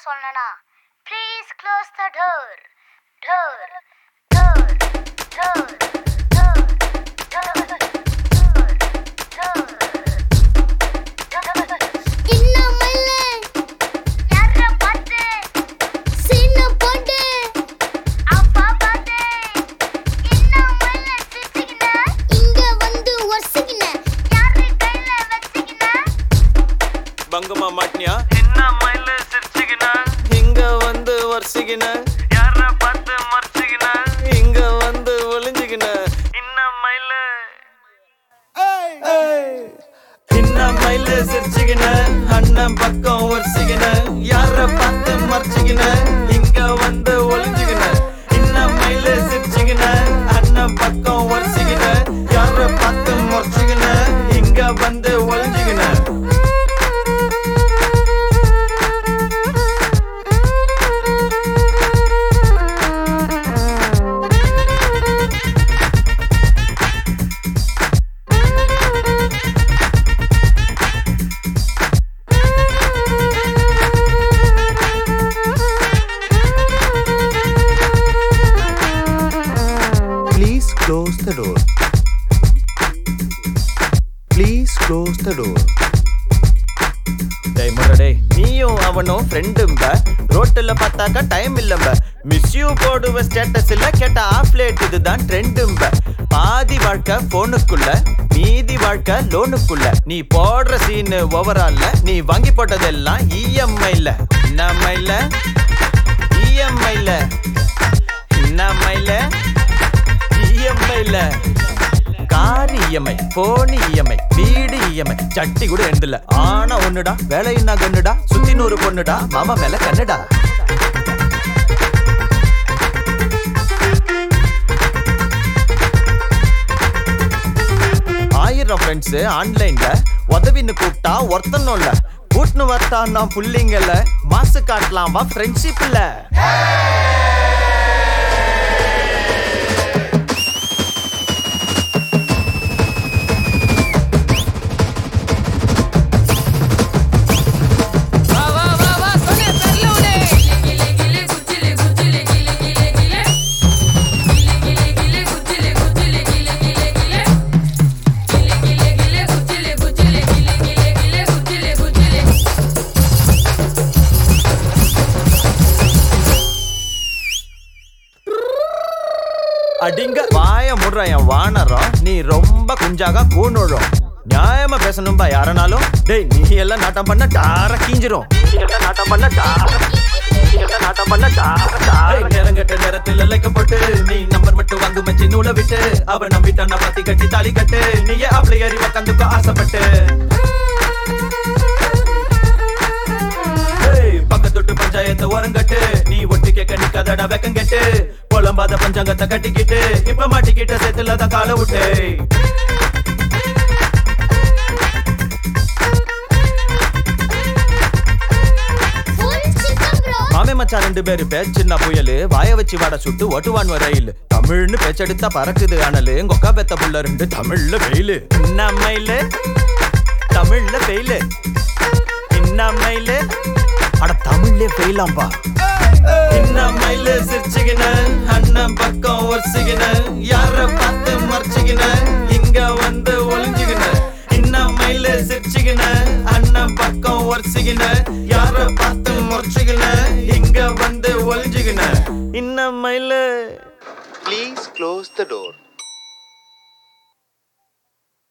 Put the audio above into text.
சொன்னனா please close the door door door door door பங்கமா மாட்டினியா என்ன மயில சிரிச்சுக்கின இங்க வந்து வரிசைக்கின யார பார்த்து மறைச்சுக்கின இங்க வந்து ஒளிஞ்சுக்கின என்ன மயில இன்ன மயில சிரிச்சுக்கின அண்ணன் பக்கம் வரிசைக்கின யார பார்த்து மறைச்சுக்கின இங்க வந்து ஒளிஞ்சுக்கின இன்ன மயில சிரிச்சுக்கின அண்ணன் பக்கம் வரிசைக்கின யார பார்த்து மறைச்சுக்கின இங்க வந்து ஒளிஞ்சுக்கின Please close the door. Please close the door. டேய் முரடே நீயும் அவனும் ஃப்ரெண்டும்ப ரோட்டுல பார்த்தாக்கா டைம் இல்லம்ப மிஸ் யூ போடுவ ஸ்டேட்டஸ்ல கேட்ட ஆஃப் லேட் இதுதான் ட்ரெண்டும்ப பாதி வாழ்க்கை போனுக்குள்ள மீதி வாழ்க்கை லோனுக்குள்ள நீ போடுற சீனு ஓவரால்ல நீ வாங்கி போட்டதெல்லாம் இஎம்ஐல என்னம்மைல இஎம்ஐல என்னம்மைல இஎம்ஐல கார் இஎம்ஐ போனி இஎம்ஐ வீடு இஎம்ஐ சட்டி கூட எழுந்தல ஆனா ஒண்ணுடா வேலையின்னா கண்ணுடா சுத்தி நூறு பொண்ணுடா மாமா மேல கண்ணுடா ஆயிரம் ஃப்ரெண்ட்ஸ் ஆன்லைன்ல உதவின்னு கூப்பிட்டா ஒருத்தனும் இல்ல கூட்டுன்னு வரட்டான் நான் புள்ளிங்கல மாசு காட்டலாம் வா ஃப்ரெண்ட்ஷிப் இல்ல வா வா வா வா சொன்னே தரல உடே கிலே கிலே குச்சிலே குச்சிலே கிலே கிலே கிலே கிலே கிலே கிலே குச்சிலே குச்சிலே கிலே கிலே கிலே கிலே கிலே கிலே குச்சிலே குச்சிலே கிலே கிலே கிலே குச்சிலே குச்சிலே அடிங்க வாய முடுற என் வானரம் நீ ரொம்ப குஞ்சாக கூணுழும் நியாயமா பேசணும்பா யாரனாலும் டேய் நீ எல்லாம் நாட்டம் பண்ண டார கீஞ்சிரும் நீ எல்லாம் நாட்டம் பண்ண டார நீ எல்லாம் நாட்டம் பண்ண டார டார நேரங்கட்ட நேரத்தில் லைக்கப்பட்டு நீ நம்பர் மட்டும் வாங்கு மச்சி நூலை விட்டு அவ நம்பிட்டான பாத்தி கட்டி தாலி கட்டு நீயே அப்படி ஏறி உக்காந்துக்கோ ஆசைப்பட்டு ஏய், பக்கத்தொட்டு பஞ்சாயத்து ஓரங்கட்டு நீ ஒட்டு கேட்க நிக்காதடா வெக்கங்கெட்டு புலம்பாத பஞ்சாங்கத்தை கட்டிக்கிட்டு இப்ப மாட்டிக்கிட்ட சேத்துல தான் காலை விட்டு மாமே மச்சான் ரெண்டு பேரு பேர் சின்ன புயலு வாய வச்சு வாட சுட்டு ஓட்டுவான் ரயில் தமிழ்னு பேச்செடுத்தா பறக்குது ஆனலு கொக்கா பெத்த புள்ள ரெண்டு தமிழ்ல வெயிலு இன்னமையில தமிழ்ல வெயிலு இன்னமையில அட தமிழ்லே ஃபெயிலாம்பா இன்னமையில சிரிச்சுக்கின அண்ணன் பக்கம் ஒரிச்சுக்கின யார பார்த்து மறைச்சுக்கின இங்க வந்து ஒளிஞ்சுக்கின இன்னமையில சிரிச்சுக்கின அண்ணன் பக்கம் ஒரிச்சுக்கின யார பார்த்து முறைச்சுக்கின இங்க வந்து ஒளிஞ்சுக்கின இன்னமையில Please close the door.